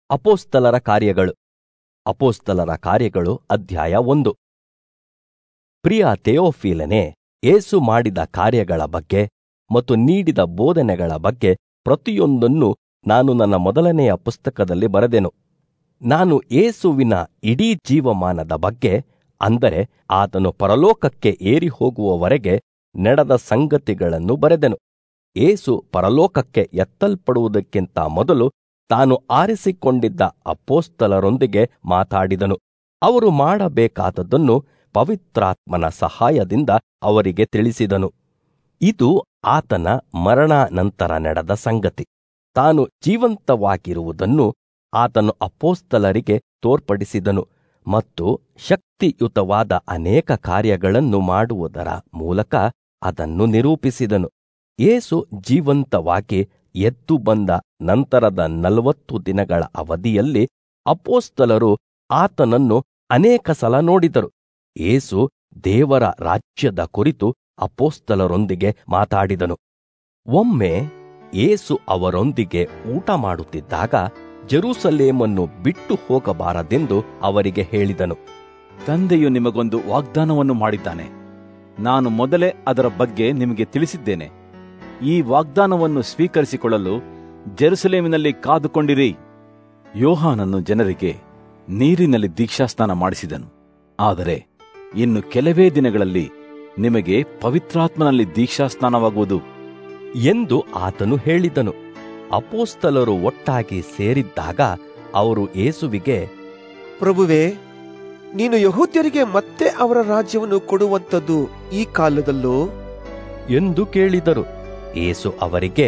ಅಪೋಸ್ತಲರ ಕಾರ್ಯಗಳು ಅಪೋಸ್ತಲರ ಕಾರ್ಯಗಳು ಅಧ್ಯಾಯ ಒಂದು ಪ್ರಿಯ ಥೆಯೋಫಿಲನೆ ಏಸು ಮಾಡಿದ ಕಾರ್ಯಗಳ ಬಗ್ಗೆ ಮತ್ತು ನೀಡಿದ ಬೋಧನೆಗಳ ಬಗ್ಗೆ ಪ್ರತಿಯೊಂದನ್ನು ನಾನು ನನ್ನ ಮೊದಲನೆಯ ಪುಸ್ತಕದಲ್ಲಿ ಬರೆದೆನು ನಾನು ಏಸುವಿನ ಇಡೀ ಜೀವಮಾನದ ಬಗ್ಗೆ ಅಂದರೆ ಆತನು ಪರಲೋಕಕ್ಕೆ ಏರಿ ಹೋಗುವವರೆಗೆ ನಡೆದ ಸಂಗತಿಗಳನ್ನು ಬರೆದೆನು ಏಸು ಪರಲೋಕಕ್ಕೆ ಎತ್ತಲ್ಪಡುವುದಕ್ಕಿಂತ ಮೊದಲು ತಾನು ಆರಿಸಿಕೊಂಡಿದ್ದ ಅಪೋಸ್ತಲರೊಂದಿಗೆ ಮಾತಾಡಿದನು ಅವರು ಮಾಡಬೇಕಾದದ್ದನ್ನು ಪವಿತ್ರಾತ್ಮನ ಸಹಾಯದಿಂದ ಅವರಿಗೆ ತಿಳಿಸಿದನು ಇದು ಆತನ ಮರಣಾನಂತರ ನಡೆದ ಸಂಗತಿ ತಾನು ಜೀವಂತವಾಗಿರುವುದನ್ನು ಆತನು ಅಪೋಸ್ತಲರಿಗೆ ತೋರ್ಪಡಿಸಿದನು ಮತ್ತು ಶಕ್ತಿಯುತವಾದ ಅನೇಕ ಕಾರ್ಯಗಳನ್ನು ಮಾಡುವುದರ ಮೂಲಕ ಅದನ್ನು ನಿರೂಪಿಸಿದನು ಏಸು ಜೀವಂತವಾಗಿ ಎದ್ದು ಬಂದ ನಂತರದ ನಲವತ್ತು ದಿನಗಳ ಅವಧಿಯಲ್ಲಿ ಅಪೋಸ್ತಲರು ಆತನನ್ನು ಅನೇಕ ಸಲ ನೋಡಿದರು ಏಸು ದೇವರ ರಾಜ್ಯದ ಕುರಿತು ಅಪೋಸ್ತಲರೊಂದಿಗೆ ಮಾತಾಡಿದನು ಒಮ್ಮೆ ಏಸು ಅವರೊಂದಿಗೆ ಊಟ ಮಾಡುತ್ತಿದ್ದಾಗ ಜೆರೂಸಲೇಮನ್ನು ಬಿಟ್ಟು ಹೋಗಬಾರದೆಂದು ಅವರಿಗೆ ಹೇಳಿದನು ತಂದೆಯು ನಿಮಗೊಂದು ವಾಗ್ದಾನವನ್ನು ಮಾಡಿದ್ದಾನೆ ನಾನು ಮೊದಲೇ ಅದರ ಬಗ್ಗೆ ನಿಮಗೆ ತಿಳಿಸಿದ್ದೇನೆ ಈ ವಾಗ್ದಾನವನ್ನು ಸ್ವೀಕರಿಸಿಕೊಳ್ಳಲು ಜೆರುಸಲೇಮಿನಲ್ಲಿ ಕಾದುಕೊಂಡಿರಿ ಯೋಹಾನನ್ನು ಜನರಿಗೆ ನೀರಿನಲ್ಲಿ ದೀಕ್ಷಾಸ್ನಾನ ಮಾಡಿಸಿದನು ಆದರೆ ಇನ್ನು ಕೆಲವೇ ದಿನಗಳಲ್ಲಿ ನಿಮಗೆ ಪವಿತ್ರಾತ್ಮನಲ್ಲಿ ದೀಕ್ಷಾಸ್ನಾನವಾಗುವುದು ಎಂದು ಆತನು ಹೇಳಿದನು ಅಪೋಸ್ತಲರು ಒಟ್ಟಾಗಿ ಸೇರಿದ್ದಾಗ ಅವರು ಏಸುವಿಗೆ ಪ್ರಭುವೇ ನೀನು ಯಹೂದ್ಯರಿಗೆ ಮತ್ತೆ ಅವರ ರಾಜ್ಯವನ್ನು ಕೊಡುವಂಥದ್ದು ಈ ಕಾಲದಲ್ಲೋ ಎಂದು ಕೇಳಿದರು ಏಸು ಅವರಿಗೆ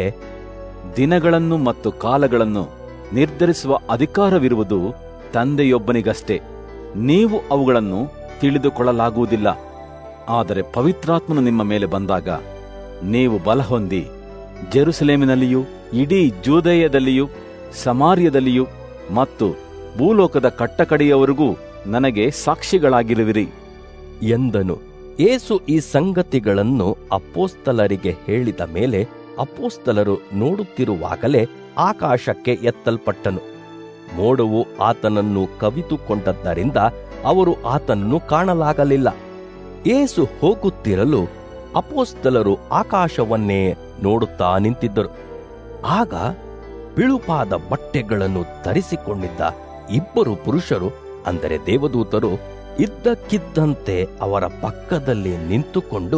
ದಿನಗಳನ್ನು ಮತ್ತು ಕಾಲಗಳನ್ನು ನಿರ್ಧರಿಸುವ ಅಧಿಕಾರವಿರುವುದು ತಂದೆಯೊಬ್ಬನಿಗಷ್ಟೇ ನೀವು ಅವುಗಳನ್ನು ತಿಳಿದುಕೊಳ್ಳಲಾಗುವುದಿಲ್ಲ ಆದರೆ ಪವಿತ್ರಾತ್ಮನು ನಿಮ್ಮ ಮೇಲೆ ಬಂದಾಗ ನೀವು ಬಲ ಹೊಂದಿ ಜೆರುಸಲೇಮಿನಲ್ಲಿಯೂ ಇಡೀ ಜೂದಯದಲ್ಲಿಯೂ ಸಮಾರ್ಯದಲ್ಲಿಯೂ ಮತ್ತು ಭೂಲೋಕದ ಕಟ್ಟಕಡೆಯವರೆಗೂ ನನಗೆ ಸಾಕ್ಷಿಗಳಾಗಿರುವಿರಿ ಎಂದನು ಏಸು ಈ ಸಂಗತಿಗಳನ್ನು ಅಪೋಸ್ತಲರಿಗೆ ಹೇಳಿದ ಮೇಲೆ ಅಪೋಸ್ತಲರು ನೋಡುತ್ತಿರುವಾಗಲೇ ಆಕಾಶಕ್ಕೆ ಎತ್ತಲ್ಪಟ್ಟನು ಮೋಡವು ಆತನನ್ನು ಕವಿತುಕೊಂಡದ್ದರಿಂದ ಅವರು ಆತನನ್ನು ಕಾಣಲಾಗಲಿಲ್ಲ ಏಸು ಹೋಗುತ್ತಿರಲು ಅಪೋಸ್ತಲರು ಆಕಾಶವನ್ನೇ ನೋಡುತ್ತಾ ನಿಂತಿದ್ದರು ಆಗ ಬಿಳುಪಾದ ಬಟ್ಟೆಗಳನ್ನು ಧರಿಸಿಕೊಂಡಿದ್ದ ಇಬ್ಬರು ಪುರುಷರು ಅಂದರೆ ದೇವದೂತರು ಇದ್ದಕ್ಕಿದ್ದಂತೆ ಅವರ ಪಕ್ಕದಲ್ಲಿ ನಿಂತುಕೊಂಡು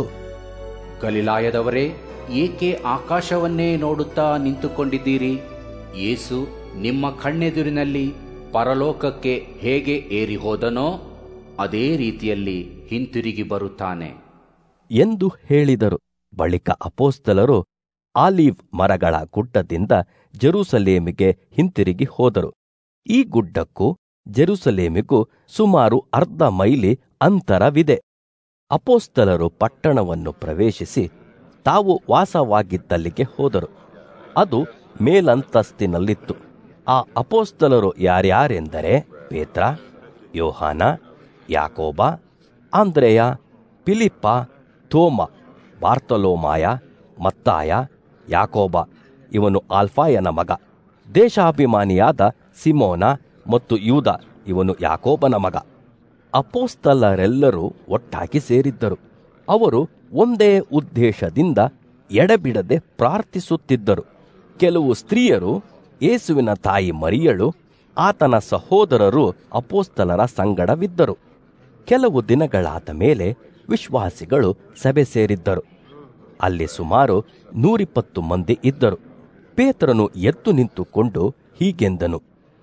ಗಲಿಲಾಯದವರೇ ಏಕೆ ಆಕಾಶವನ್ನೇ ನೋಡುತ್ತಾ ನಿಂತುಕೊಂಡಿದ್ದೀರಿ ಯೇಸು ನಿಮ್ಮ ಕಣ್ಣೆದುರಿನಲ್ಲಿ ಪರಲೋಕಕ್ಕೆ ಹೇಗೆ ಏರಿ ಹೋದನೋ ಅದೇ ರೀತಿಯಲ್ಲಿ ಹಿಂತಿರುಗಿ ಬರುತ್ತಾನೆ ಎಂದು ಹೇಳಿದರು ಬಳಿಕ ಅಪೋಸ್ತಲರು ಆಲಿವ್ ಮರಗಳ ಗುಡ್ಡದಿಂದ ಜೆರೂಸಲೇಮಿಗೆ ಹಿಂತಿರುಗಿ ಹೋದರು ಈ ಗುಡ್ಡಕ್ಕೂ ಜೆರೂಸಲೇಮಿಗೂ ಸುಮಾರು ಅರ್ಧ ಮೈಲಿ ಅಂತರವಿದೆ ಅಪೋಸ್ತಲರು ಪಟ್ಟಣವನ್ನು ಪ್ರವೇಶಿಸಿ ತಾವು ವಾಸವಾಗಿದ್ದಲ್ಲಿಗೆ ಹೋದರು ಅದು ಮೇಲಂತಸ್ತಿನಲ್ಲಿತ್ತು ಆ ಅಪೋಸ್ತಲರು ಯಾರ್ಯಾರೆಂದರೆ ಪೇತ್ರ ಯೋಹಾನ ಯಾಕೋಬ ಆಂದ್ರೆಯ ಪಿಲಿಪ್ಪ ಥೋಮ ಬಾರ್ತಲೋಮಾಯ ಮತ್ತಾಯ ಯಾಕೋಬ ಇವನು ಆಲ್ಫಾಯನ ಮಗ ದೇಶಾಭಿಮಾನಿಯಾದ ಸಿಮೋನ ಮತ್ತು ಯೂದ ಇವನು ಯಾಕೋಬನ ಮಗ ಅಪೋಸ್ತಲರೆಲ್ಲರೂ ಒಟ್ಟಾಗಿ ಸೇರಿದ್ದರು ಅವರು ಒಂದೇ ಉದ್ದೇಶದಿಂದ ಎಡಬಿಡದೆ ಪ್ರಾರ್ಥಿಸುತ್ತಿದ್ದರು ಕೆಲವು ಸ್ತ್ರೀಯರು ಯೇಸುವಿನ ತಾಯಿ ಮರಿಯಳು ಆತನ ಸಹೋದರರು ಅಪೋಸ್ತಲರ ಸಂಗಡವಿದ್ದರು ಕೆಲವು ದಿನಗಳಾದ ಮೇಲೆ ವಿಶ್ವಾಸಿಗಳು ಸಭೆ ಸೇರಿದ್ದರು ಅಲ್ಲಿ ಸುಮಾರು ನೂರಿಪ್ಪತ್ತು ಮಂದಿ ಇದ್ದರು ಪೇತ್ರನು ಎದ್ದು ನಿಂತುಕೊಂಡು ಹೀಗೆಂದನು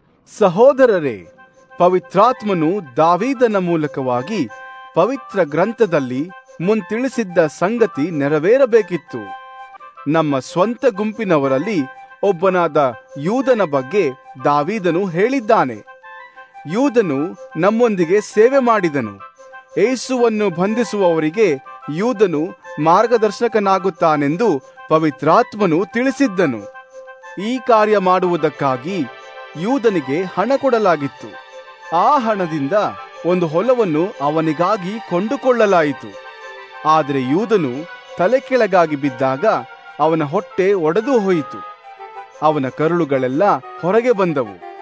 ಸಹೋದರರೇ ಪವಿತ್ರಾತ್ಮನು ದಾವೀದನ ಮೂಲಕವಾಗಿ ಪವಿತ್ರ ಗ್ರಂಥದಲ್ಲಿ ಮುಂತಿಳಿಸಿದ್ದ ಸಂಗತಿ ನೆರವೇರಬೇಕಿತ್ತು ನಮ್ಮ ಸ್ವಂತ ಗುಂಪಿನವರಲ್ಲಿ ಒಬ್ಬನಾದ ಯೂದನ ಬಗ್ಗೆ ದಾವೀದನು ಹೇಳಿದ್ದಾನೆ ಯೂದನು ನಮ್ಮೊಂದಿಗೆ ಸೇವೆ ಮಾಡಿದನು ಏಸುವನ್ನು ಬಂಧಿಸುವವರಿಗೆ ಯೂದನು ಮಾರ್ಗದರ್ಶಕನಾಗುತ್ತಾನೆಂದು ಪವಿತ್ರಾತ್ಮನು ತಿಳಿಸಿದ್ದನು ಈ ಕಾರ್ಯ ಮಾಡುವುದಕ್ಕಾಗಿ ಯೂದನಿಗೆ ಹಣ ಕೊಡಲಾಗಿತ್ತು ಆ ಹಣದಿಂದ ಒಂದು ಹೊಲವನ್ನು ಅವನಿಗಾಗಿ ಕೊಂಡುಕೊಳ್ಳಲಾಯಿತು ಆದರೆ ಯೂದನು ತಲೆ ಕೆಳಗಾಗಿ ಬಿದ್ದಾಗ ಅವನ ಹೊಟ್ಟೆ ಒಡೆದು ಹೋಯಿತು ಅವನ ಕರುಳುಗಳೆಲ್ಲ ಹೊರಗೆ ಬಂದವು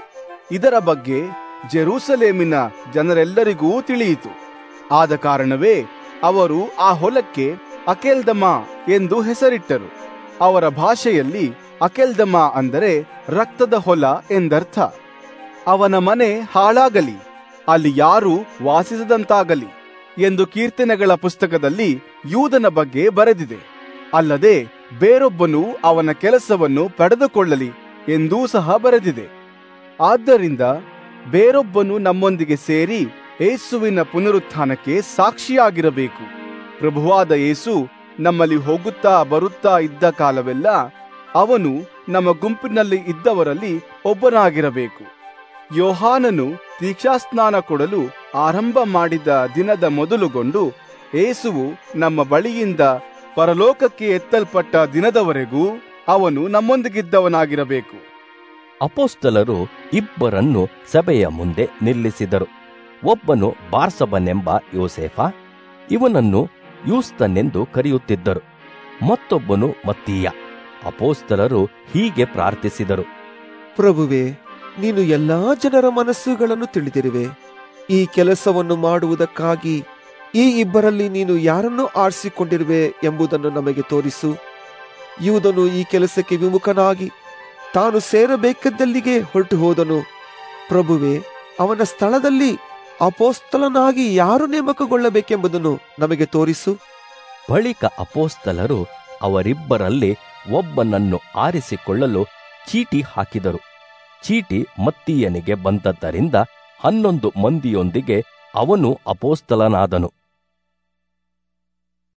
ಇದರ ಬಗ್ಗೆ ಜೆರೂಸಲೇಮಿನ ಜನರೆಲ್ಲರಿಗೂ ತಿಳಿಯಿತು ಆದ ಕಾರಣವೇ ಅವರು ಆ ಹೊಲಕ್ಕೆ ಅಕೆಲ್ದಮ ಎಂದು ಹೆಸರಿಟ್ಟರು ಅವರ ಭಾಷೆಯಲ್ಲಿ ಅಕೆಲ್ದಮ ಅಂದರೆ ರಕ್ತದ ಹೊಲ ಎಂದರ್ಥ ಅವನ ಮನೆ ಹಾಳಾಗಲಿ ಅಲ್ಲಿ ಯಾರೂ ವಾಸಿಸದಂತಾಗಲಿ ಎಂದು ಕೀರ್ತನೆಗಳ ಪುಸ್ತಕದಲ್ಲಿ ಯೂದನ ಬಗ್ಗೆ ಬರೆದಿದೆ ಅಲ್ಲದೆ ಬೇರೊಬ್ಬನು ಅವನ ಕೆಲಸವನ್ನು ಪಡೆದುಕೊಳ್ಳಲಿ ಎಂದೂ ಸಹ ಬರೆದಿದೆ ಆದ್ದರಿಂದ ಬೇರೊಬ್ಬನು ನಮ್ಮೊಂದಿಗೆ ಸೇರಿ ಏಸುವಿನ ಪುನರುತ್ಥಾನಕ್ಕೆ ಸಾಕ್ಷಿಯಾಗಿರಬೇಕು ಪ್ರಭುವಾದ ಯೇಸು ನಮ್ಮಲ್ಲಿ ಹೋಗುತ್ತಾ ಬರುತ್ತಾ ಇದ್ದ ಕಾಲವೆಲ್ಲ ಅವನು ನಮ್ಮ ಗುಂಪಿನಲ್ಲಿ ಇದ್ದವರಲ್ಲಿ ಒಬ್ಬನಾಗಿರಬೇಕು ಯೋಹಾನನು ದೀಕ್ಷಾಸ್ನಾನ ಕೊಡಲು ಆರಂಭ ಮಾಡಿದ ದಿನದ ಮೊದಲುಗೊಂಡು ಏಸುವು ನಮ್ಮ ಬಳಿಯಿಂದ ಪರಲೋಕಕ್ಕೆ ಎತ್ತಲ್ಪಟ್ಟ ದಿನದವರೆಗೂ ಅವನು ನಮ್ಮೊಂದಿಗಿದ್ದವನಾಗಿರಬೇಕು ಅಪೋಸ್ತಲರು ಇಬ್ಬರನ್ನು ಸಭೆಯ ಮುಂದೆ ನಿಲ್ಲಿಸಿದರು ಒಬ್ಬನು ಬಾರ್ಸಬನೆಂಬ ಯೋಸೇಫ ಇವನನ್ನು ಯೂಸ್ತನೆಂದು ಕರೆಯುತ್ತಿದ್ದರು ಮತ್ತೊಬ್ಬನು ಮತ್ತೀಯ ಅಪೋಸ್ತಲರು ಹೀಗೆ ಪ್ರಾರ್ಥಿಸಿದರು ಪ್ರಭುವೆ ನೀನು ಎಲ್ಲಾ ಜನರ ಮನಸ್ಸುಗಳನ್ನು ತಿಳಿದಿರುವೆ ಈ ಕೆಲಸವನ್ನು ಮಾಡುವುದಕ್ಕಾಗಿ ಈ ಇಬ್ಬರಲ್ಲಿ ನೀನು ಯಾರನ್ನು ಆರಿಸಿಕೊಂಡಿರುವೆ ಎಂಬುದನ್ನು ನಮಗೆ ತೋರಿಸು ಯೂದನು ಈ ಕೆಲಸಕ್ಕೆ ವಿಮುಖನಾಗಿ ತಾನು ಸೇರಬೇಕಿದ್ದಲ್ಲಿಗೆ ಹೊರಟು ಹೋದನು ಪ್ರಭುವೆ ಅವನ ಸ್ಥಳದಲ್ಲಿ ಅಪೋಸ್ತಲನಾಗಿ ಯಾರು ನೇಮಕಗೊಳ್ಳಬೇಕೆಂಬುದನ್ನು ನಮಗೆ ತೋರಿಸು ಬಳಿಕ ಅಪೋಸ್ತಲರು ಅವರಿಬ್ಬರಲ್ಲಿ ಒಬ್ಬನನ್ನು ಆರಿಸಿಕೊಳ್ಳಲು ಚೀಟಿ ಹಾಕಿದರು ಚೀಟಿ ಮತ್ತೀಯನಿಗೆ ಬಂದದ್ದರಿಂದ ಹನ್ನೊಂದು ಮಂದಿಯೊಂದಿಗೆ ಅವನು ಅಪೋಸ್ತಲನಾದನು